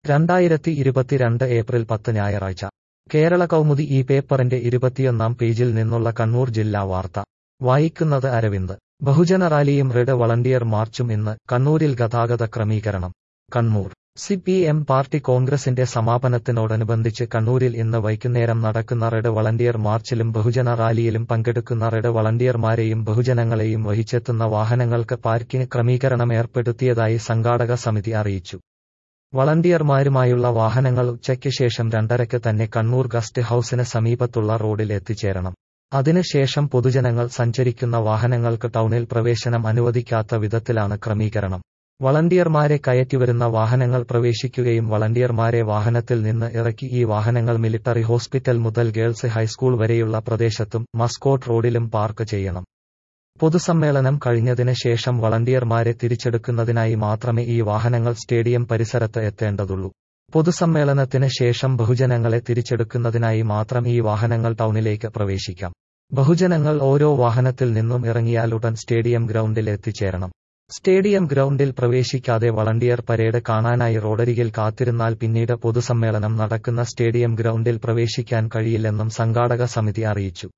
രണ്ടായിരത്തി ഇരുപത്തിരണ്ട് ഏപ്രിൽ പത്ത് ഞായറാഴ്ച കേരള കൗമുദി ഈ പേപ്പറിന്റെ ഇരുപത്തിയൊന്നാം പേജിൽ നിന്നുള്ള കണ്ണൂർ ജില്ലാ വാർത്ത വായിക്കുന്നത് അരവിന്ദ് ബഹുജന റാലിയും റെഡ് വളണ്ടിയർ മാർച്ചും ഇന്ന് കണ്ണൂരിൽ ഗതാഗത ക്രമീകരണം Kannur C P M party കോൺഗ്രസിന്റെ സമാപനത്തിനോടനുബന്ധിച്ച് കണ്ണൂരിൽ ഇന്ന് വൈകുന്നേരം നടക്കുന്ന റെഡ് വളണ്ടിയർ മാർച്ചിലും ബഹുജന റാലിയിലും പങ്കെടുക്കുന്ന റെഡ് വളണ്ടിയർമാരെയും ബഹുജനങ്ങളെയും വഹിച്ചെത്തുന്ന വാഹനങ്ങൾക്ക് പാർക്കിംഗ് ക്രമീകരണം ഏർപ്പെടുത്തിയതായി സംഘാടക സമിതി അറിയിച്ചു വളണ്ടിയർമാരുമായുള്ള വാഹനങ്ങൾ ഉച്ചയ്ക്ക് ശേഷം രണ്ടരയ്ക്ക് തന്നെ കണ്ണൂർ ഗസ്റ്റ് ഹൌസിന് സമീപത്തുള്ള റോഡിൽ എത്തിച്ചേരണം അതിനുശേഷം പൊതുജനങ്ങൾ സഞ്ചരിക്കുന്ന വാഹനങ്ങൾക്ക് ടൗണിൽ പ്രവേശനം അനുവദിക്കാത്ത വിധത്തിലാണ് ക്രമീകരണം വളണ്ടിയർമാരെ കയറ്റിവരുന്ന വാഹനങ്ങൾ പ്രവേശിക്കുകയും വളണ്ടിയർമാരെ വാഹനത്തിൽ നിന്ന് ഇറക്കി ഈ വാഹനങ്ങൾ മിലിറ്ററി ഹോസ്പിറ്റൽ മുതൽ ഗേൾസ് ഹൈസ്കൂൾ വരെയുള്ള പ്രദേശത്തും മസ്കോട്ട് റോഡിലും പാർക്ക് ചെയ്യണം പൊതുസമ്മേളനം കഴിഞ്ഞതിന് ശേഷം വളണ്ടിയർമാരെ തിരിച്ചെടുക്കുന്നതിനായി മാത്രമേ ഈ വാഹനങ്ങൾ സ്റ്റേഡിയം പരിസരത്ത് എത്തേണ്ടതുള്ളൂ പൊതുസമ്മേളനത്തിന് ശേഷം ബഹുജനങ്ങളെ തിരിച്ചെടുക്കുന്നതിനായി മാത്രം ഈ വാഹനങ്ങൾ ടൗണിലേക്ക് പ്രവേശിക്കാം ബഹുജനങ്ങൾ ഓരോ വാഹനത്തിൽ നിന്നും ഇറങ്ങിയാൽ ഉടൻ സ്റ്റേഡിയം ഗ്രൗണ്ടിൽ എത്തിച്ചേരണം സ്റ്റേഡിയം ഗ്രൗണ്ടിൽ പ്രവേശിക്കാതെ വളണ്ടിയർ പരേഡ് കാണാനായി റോഡരികിൽ കാത്തിരുന്നാൽ പിന്നീട് പൊതുസമ്മേളനം നടക്കുന്ന സ്റ്റേഡിയം ഗ്രൗണ്ടിൽ പ്രവേശിക്കാൻ കഴിയില്ലെന്നും സംഘാടക സമിതി അറിയിച്ചു